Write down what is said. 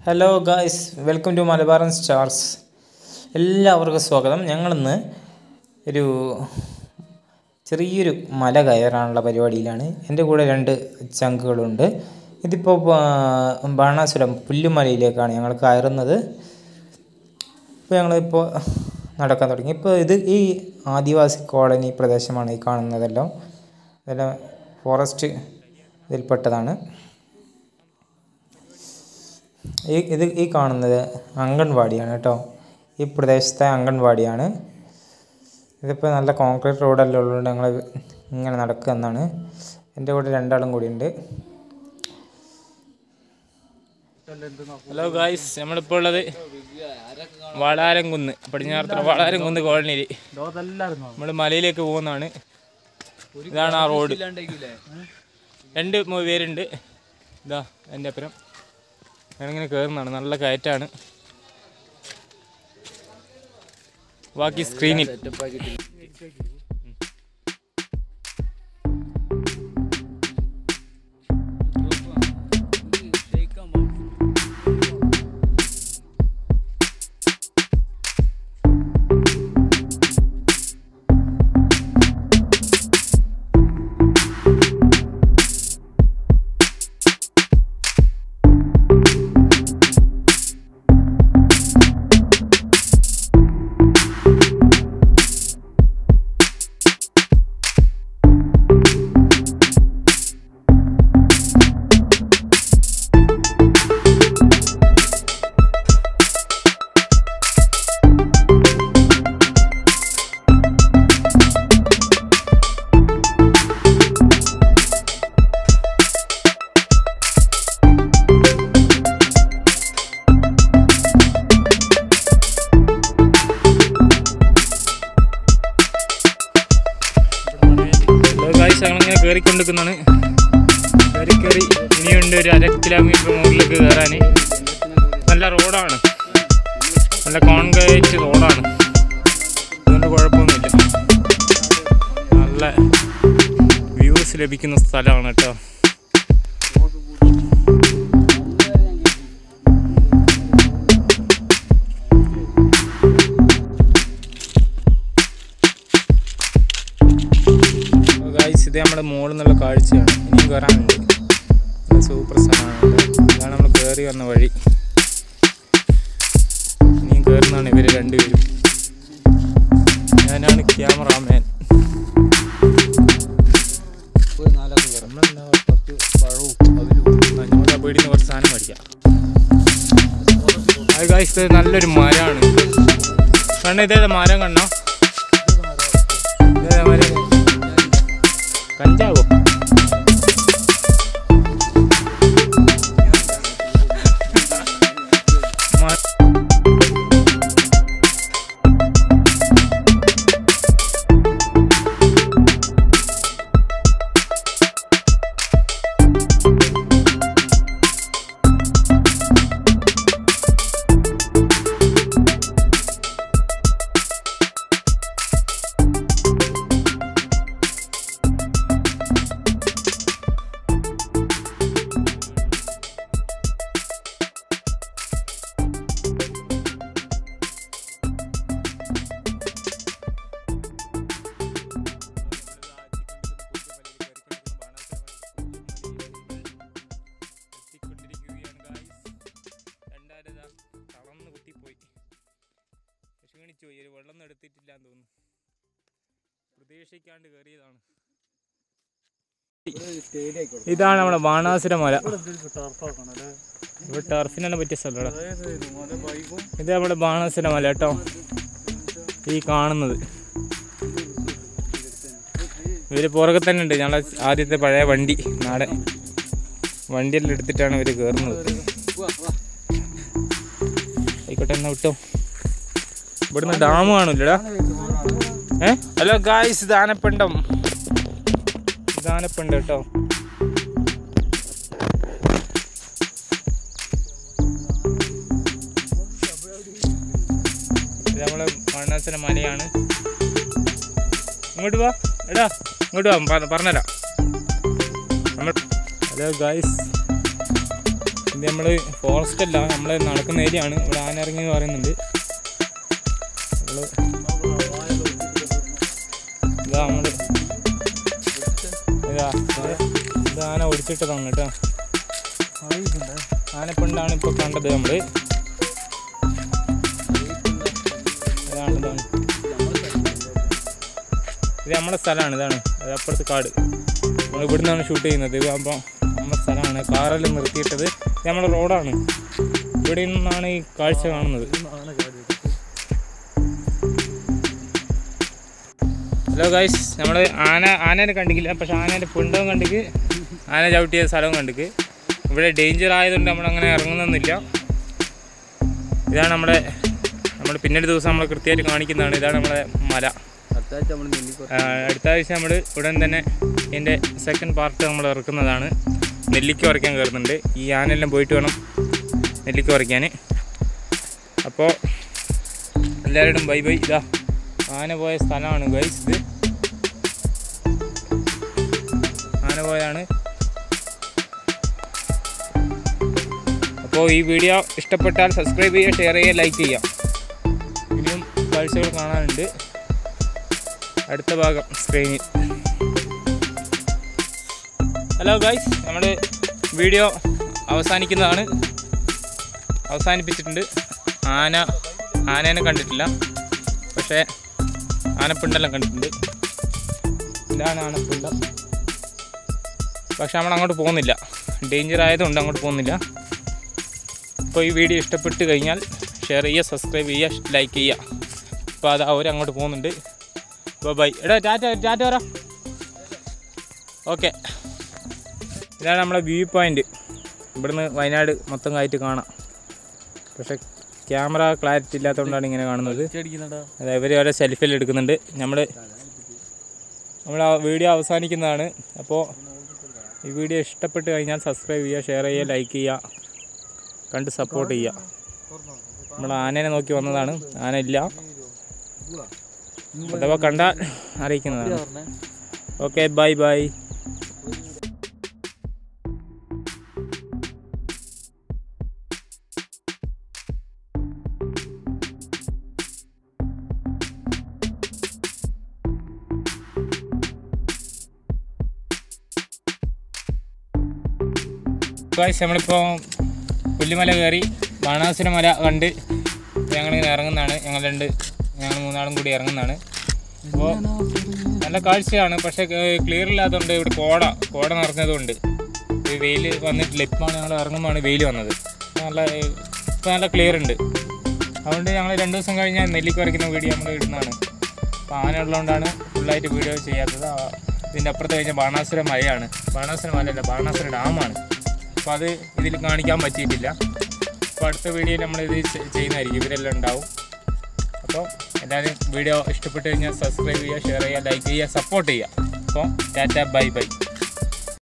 Hello guys welcome to Malabaran stars എല്ലാവർക്കും സ്വാഗതം ഞങ്ങളിന്ന് ഒരു ചെറിയൊരു മല കയറാനുള്ള പരിപാടിയിലാണ് എൻ്റെ കൂടെ രണ്ട് ചങ്കുകളുണ്ട് ഇതിപ്പോൾ ബാ- ബാണാസുരം പുല്ലുമലയിലേക്കാണ് ഞങ്ങൾ കയറുന്നത് ഇപ്പോൾ ഞങ്ങളിപ്പോൾ നടക്കാൻ തുടങ്ങി ഇപ്പോൾ ഇത് ഈ ആദിവാസി കോളനി പ്രദേശമാണ് ഈ കാണുന്നതെല്ലാം ഇതെല്ലാം ഫോറസ്റ്റ് ഇതിൽപ്പെട്ടതാണ് ഈ ഇത് ഈ കാണുന്നത് അംഗൻവാടിയാണ് കേട്ടോ ഈ പ്രദേശത്തെ അംഗൻവാടിയാണ് ഇതിപ്പോൾ നല്ല കോൺക്രീറ്റ് റോഡെല്ലാം ഉള്ളതുകൊണ്ട് ഞങ്ങൾ ഇങ്ങനെ നടക്കുക എന്നാണ് എൻ്റെ കൂടെ രണ്ടാളും കൂടി ഉണ്ട് ഹലോ ഗായ്സ് നമ്മളിപ്പോൾ ഉള്ളത് വാളാരംകുന്ന് പടിഞ്ഞാറത്തറ വാളാരംകുന്ന് കോളനിയിൽ നമ്മൾ മലയിലേക്ക് പോകുന്നതാണ് ഇതാണ് ആ റോഡ് രണ്ട് മൂ- പേരുണ്ട് ഇതാ എൻ്റെ അപ്പുറം ഞാനിങ്ങനെ കയറുന്നതാണ് നല്ല കയറ്റാണ് ബാക്കി സ്ക്രീനിൽ ഹലോ ഗായ്സ് ഞങ്ങളിങ്ങനെ കയറിക്കൊണ്ടിരിക്കുന്നതാണ് കയറി കയറി ഇനിയുണ്ട് ഒരു അര കിലോമീറ്റർ മുകളിലേക്ക് കയറാൻ നല്ല റോഡാണ് നല്ല കോൺക്രീറ്റ് റോഡാണ് അതുകൊണ്ട് കുഴപ്പമൊന്നുമില്ല നല്ല വ്യൂസ് ലഭിക്കുന്ന സ്ഥലമാണ് കേട്ടോ ഗായ്സ് ഇത് നമ്മുടെ മുകളിൽ നിന്നുള്ള കാഴ്ചയാണ് ഇനിയും കയറാനുണ്ട് നല്ല സൂപ്പർ സ്ഥലമാണ് കേട്ടോ. ഇതാണ് നമ്മൾ കയറി വന്ന വഴി ഇനിയും കയറുന്നതാണ് ഇവർ രണ്ടുപേരും ഞാനാണ് ക്യാമറാമാൻ നമുക്ക് ആ വീടിന് കുറച്ച് സാധനം മേടിക്കാം അത് ഗായ്സ് ഇത് നല്ലൊരു മരമാണ് കണ്ണ ഇതേതാ മരം കണ്ണോ ഇതേതാ മരം കഞ്ചാവോ മ- ക്ഷീണിച്ചു പോയി ഒരു വെള്ളം എടുത്തിട്ടില്ല എന്ന് തോന്നുന്നു പ്രതീക്ഷിക്കാണ്ട് കയറിയതാണ് ഇതാണ് നമ്മുടെ ബാണാസുര മല ഇവിടെ ടർഫിനെ പറ്റിയ സ്ഥലമാണ് ഇത് നമ്മുടെ ബാണാസുര മല കേട്ടോ ഈ കാണുന്നത് ഇവര് പുറകെ തന്നെ ഉണ്ട് ഞങ്ങളെ ആദ്യത്തെ പഴയ വണ്ടി നാടൻ വണ്ടിയെല്ലാം എടുത്തിട്ടാണ് ഇവര് കയറുന്നത് ആയിക്കോട്ടെ എന്നാ വിട്ടോ ഇവിടുന്ന് ഡാം കാണൂലടാ ഏ ഹലോ ഗായ്സ് ഇത് ആനപ്പിണ്ടം ഇത് ആനപ്പിണ്ട് കേട്ടോ ഇത് നമ്മളെ മണ്ണാസന മലയാണ് ഇങ്ങോട്ട് വാ എടാ ഇങ്ങോട്ട് വാ പ- പറഞ്ഞുതരാം നമ്മൾ ഹലോ ഗായ്സ് ഇത് നമ്മൾ ഫോറസ്റ്റ് അല്ല നമ്മൾ നടക്കുന്ന ഏരിയ ആണ് ഇവിടെ ആന ഇറങ്ങി എന്ന് പറയുന്നുണ്ട് നമ്മള് ഇതാ നമ്മള് ഇതാ ഇത് ഇത് ആന ഒടിച്ചിട്ടതാണ് കേട്ടോ ആനപ്പെണ്ണാണ് ഇപ്പോൾ കണ്ടത് നമ്മൾ ഇതാണ് ഇതാണ് ഇത് നമ്മുടെ സ്ഥലമാണ് ഇതാണ് അത് അപ്പുറത്ത് കാട് നമ്മൾ ഇവിടെ നിന്നാണ് ഷൂട്ട് ചെയ്യുന്നത് ഇത് അപ്പോൾ നമ്മുടെ സ്ഥലമാണ് കാറെല്ലാം നിർത്തിയിട്ടത് ഇത് നമ്മുടെ റോഡാണ് ഇവിടെ നിന്നാണ് ഈ കാഴ്ച കാണുന്നത് ഹലോ ഗൈസ് നമ്മൾ ആന ആനേനെ കണ്ടിക്കില്ല പക്ഷെ ആനേൻ്റെ പിണ്ടവും കണ്ടിക്ക് ആന ചവിട്ടിയ സ്ഥലവും കണ്ടിക്ക് ഇവിടെ ഡേഞ്ചർ ആയതുകൊണ്ട് നമ്മളങ്ങനെ ഇറങ്ങുന്നൊന്നുമില്ല ഇതാണ് നമ്മുടെ നമ്മൾ പിന്നൊരു ദിവസം നമ്മൾ കൃത്യമായിട്ട് കാണിക്കുന്നതാണ് ഇതാണ് നമ്മുടെ മല ആ, അടുത്ത ആഴ്ച നമ്മൾ ഉടൻ തന്നെ ഇതിൻ്റെ സെക്കൻഡ് പാർട്ട് നമ്മൾ ഇറക്കുന്നതാണ് നെല്ലിക്ക ഉറയ്ക്കാൻ കയറുന്നുണ്ട് ഈ ആനെല്ലാം പോയിട്ട് വേണം നെല്ലിക്ക ഉറയ്ക്കാൻ അപ്പോൾ എല്ലാവരോടും ബൈ ബൈ ഇതാ ആന പോയ സ്ഥലമാണ് ഗൈസ് ഇത് ആന പോയതാണ് അപ്പോൾ ഈ വീഡിയോ ഇഷ്ടപ്പെട്ടാൽ സബ്സ്ക്രൈബ് ചെയ്യുക ഷെയർ ചെയ്യുക ലൈക്ക് ചെയ്യുക ഇനിയും കാഴ്ചകൾ കാണാനുണ്ട് അടുത്ത ഭാഗം സ്ക്രീനിൽ ഹലോ ഗൈസ് നമ്മൾ വീഡിയോ അവസാനിക്കുന്നതാണ് അവസാനിപ്പിച്ചിട്ടുണ്ട് ആന ആനേനെ കണ്ടിട്ടില്ല പക്ഷേ ആനപ്പിണ്ടെല്ലാം കണ്ടിട്ടുണ്ട് ഇതാണ് ആനപ്പിണ്ടം പക്ഷെ നമ്മൾ അങ്ങോട്ട് പോകുന്നില്ല ഡേഞ്ചർ ആയതുകൊണ്ട് അങ്ങോട്ട് പോകുന്നില്ല അപ്പോൾ ഈ വീഡിയോ ഇഷ്ടപ്പെട്ട് കഴിഞ്ഞാൽ ഷെയർ ചെയ്യുക സബ്സ്ക്രൈബ് ചെയ്യുക ലൈക്ക് ചെയ്യുക അപ്പോൾ അത് അവർ അങ്ങോട്ട് പോകുന്നുണ്ട് അപ്പോൾ ബൈ എടാ ടാറ്റ ടാറ്റ പറ ഓക്കെ ഇതാണ് നമ്മുടെ വ്യൂ പോയിൻ്റ് ഇവിടുന്ന് വയനാട് മൊത്തം ആയിട്ട് കാണാം പക്ഷെ ക്യാമറ ക്ലാരിറ്റി ഇല്ലാത്തതുകൊണ്ടാണ് ഇങ്ങനെ കാണുന്നത് അതെ ഇവർ ഓരോ സെൽഫിയിൽ എടുക്കുന്നുണ്ട് നമ്മൾ നമ്മൾ ആ വീഡിയോ അവസാനിക്കുന്നതാണ് അപ്പോൾ ഈ വീഡിയോ ഇഷ്ടപ്പെട്ട് കഴിഞ്ഞാൽ സബ്സ്ക്രൈബ് ചെയ്യുക ഷെയർ ചെയ്യുക ലൈക്ക് ചെയ്യുക കണ്ട് സപ്പോർട്ട് ചെയ്യുക നമ്മൾ ആനേനെ നോക്കി വന്നതാണ് ആന ഇല്ല അഥവാ കണ്ടാൽ അറിയിക്കുന്നതാണ് ഓക്കെ ബൈ ബൈ ഗായ്സ് നമ്മളിപ്പോൾ പുല്ലുമല കയറി ബാണാസുര മല കണ്ട് ഞങ്ങളിങ്ങനെ ഇറങ്ങുന്നതാണ് ഞങ്ങൾ രണ്ട് ഞങ്ങൾ മൂന്നാളും കൂടി ഇറങ്ങുന്നതാണ് അപ്പോൾ നല്ല കാഴ്ചയാണ് പക്ഷേ ക്ലിയർ ഇല്ലാത്തതുകൊണ്ട് ഇവിടെ കോട കോട നിറഞ്ഞതുകൊണ്ട് ഈ വെയിൽ വന്നിട്ടില്ല ഇപ്പോഴാണ് ഞങ്ങൾ ഇറങ്ങുമ്പോഴാണ് വെയിൽ വന്നത് ഇപ്പൊ നല്ല ഇപ്പോൾ നല്ല ക്ലിയർ ഉണ്ട് അതുകൊണ്ട് ഞങ്ങൾ രണ്ട് ദിവസം കഴിഞ്ഞാൽ നെല്ലിക്ക് വരയ്ക്കുന്ന വീഡിയോ നമ്മൾ ഇടുന്നതാണ് അപ്പോൾ ആന ഉള്ളതുകൊണ്ടാണ് ഫുള്ളായിട്ട് വീഡിയോ ചെയ്യാത്തത് ആ, ഇതിൻ്റെ അപ്പുറത്ത് കഴിഞ്ഞാൽ ബാണാസുര മലയാണ് ബാണാസുര മലയല്ല ബാണാസുര ഡാമാണ് അപ്പോൾ അത് ഇതിൽ കാണിക്കാൻ പറ്റിയിട്ടില്ല അപ്പോൾ അടുത്ത വീഡിയോ നമ്മളിത് ചെ- ചെയ്യുന്നതായിരിക്കും ഇവരെല്ലാം ഉണ്ടാവും അപ്പോൾ എല്ലാവരും വീഡിയോ ഇഷ്ടപ്പെട്ട് കഴിഞ്ഞാൽ സബ്സ്ക്രൈബ് ചെയ്യുക ഷെയർ ചെയ്യുക ലൈക്ക് ചെയ്യുക സപ്പോർട്ട് ചെയ്യുക അപ്പോൾ ടാറ്റ ബൈ ബൈ